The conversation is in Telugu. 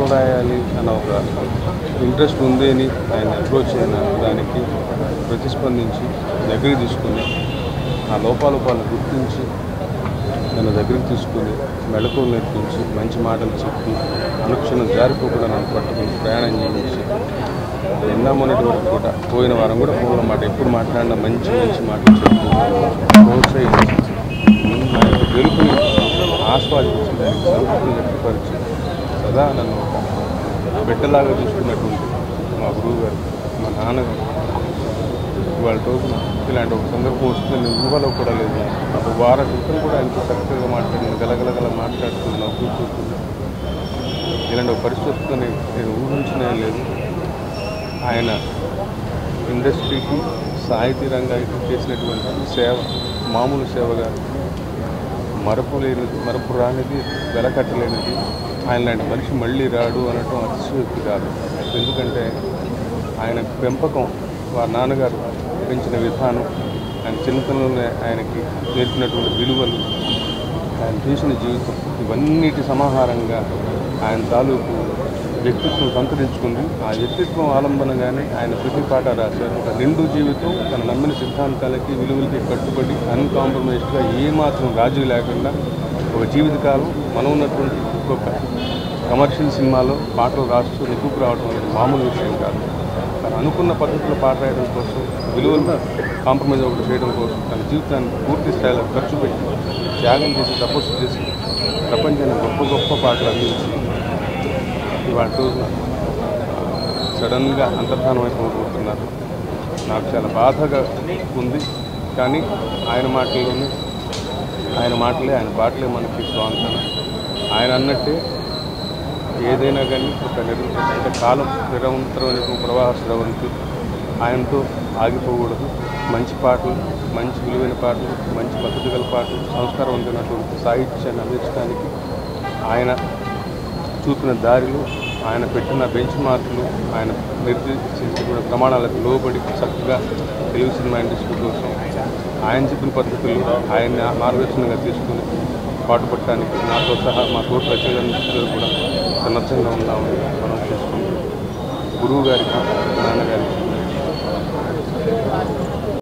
పాటలు రాయాలి అన్న ఒక ఇంట్రెస్ట్ ఉంది అని ఆయన అప్రోచ్ అయిన దానికి ప్రతిస్పందించి దగ్గరికి తీసుకుని ఆ లోపాలోపాలను గుర్తించి నన్ను దగ్గరికి తీసుకుని మెళకువలు నేర్పించి మంచి మాటలు చెప్పి అనుక్షణం జారిపోకుండా నన్ను పట్టుకుని ప్రయాణం చేయించి ఎన్నో మొన్నటి వరకు కూడా పోయిన వారం కూడా ఫోన్లో మాట ఎప్పుడు మాట్లాడినా మంచి మంచి మాటలు చెప్తూ ప్రోత్సహించి నా యొక్క గెలుపుని ఆస్వాదించి దానికి సంతృప్తి వ్యక్తపరిచి సదా నన్ను ఒక బిడ్డలాగా చూసుకున్నటువంటి మా గురువు గారు మా నాన్నగారు ఇవాళ రోజున ఇలాంటి ఒక సందర్భం వస్తే నేను ఊహలో కూడా లేదు ఒక వారం క్రితం కూడా ఆయనతో చక్కగా మాట్లాడిన గలగలగల మాట్లాడుతూ నవ్వుతూ ఇలాంటి ఒక పరిస్థితి వస్తుందని నేను ఊహించనే లేదు ఆయన ఇండస్ట్రీకి సాహితీ రంగానికి చేసినటువంటి సేవ మామూలు సేవగా మరపు లేనిది మరపు రానిది వెలకట్టలేనిది ఆయన లాంటి మనిషి మళ్ళీ రాడు అనటం అతిశయోక్తి కాదు ఎందుకంటే ఆయన పెంపకం వారి నాన్నగారు పెంచిన విధానం ఆయన చిన్నతనంలోనే ఆయనకి నేర్పినటువంటి విలువలు ఆయన చూసిన జీవితం ఇవన్నిటి సమాహారంగా ఆయన తాలూకు వ్యక్తిత్వం సంతరించుకుంది ఆ వ్యక్తిత్వం ఆలంబనగానే ఆయన ప్రతి పాట రాశారు ఒక నిండు జీవితం తన నమ్మిన సిద్ధాంతాలకి విలువలకి కట్టుబడి అన్కాంప్రమైజ్డ్గా ఏమాత్రం రాజీ లేకుండా ఒక జీవితకాలం మనం ఉన్నటువంటి గొప్ప కమర్షియల్ సినిమాలో పాటలు రాస్తూ నెగ్గుకు రావడం అనేది మామూలు విషయం కాదు తను అనుకున్న పద్ధతిలో పాట రాయడం కోసం విలువలను కాంప్రమైజ్ ఒకటి చేయడం కోసం తన జీవితాన్ని పూర్తి స్థాయిలో ఖర్చు పెట్టి త్యాగం చేసి తపస్సు చేసి ప్రపంచానికి గొప్ప గొప్ప పాటలు అందించి ఇవాళ రోజున సడన్గా అంతర్ధానం అయిపోతున్నారు నాకు చాలా బాధగా ఉంది కానీ ఆయన మాటల్లోనే ఆయన మాటలే ఆయన పాటలే మనకి స్వాంతన ఆయన అన్నట్టే ఏదైనా కానీ ఒక నిరంతర అంటే కాలం నిరంతరమైన ప్రవాహ స్రవంతి ఆయనతో ఆగిపోకూడదు మంచి పాటలు మంచి విలువైన పాటలు మంచి పద్ధతి గల పాటలు సంస్కారవంతమైనటువంటి సాహిత్యాన్ని అందించడానికి ఆయన చూపిన దారిలో ఆయన పెట్టిన బెంచ్ మార్కులు ఆయన నిర్దేశించిన ప్రమాణాలకు లోబడి చక్కగా తెలుగు సినిమా ఇండస్ట్రీ కోసం ఆయన చెప్పిన పద్ధతులు ఆయన్ని మార్గదర్శనంగా తీసుకుని పాటుపడటానికి నాతో సహా మా తోటి రచయితలందరూ కూడా సన్నద్ధంగా ఉన్నామని మనం చేసుకుంటాం గురువు గారికి నాన్నగారికి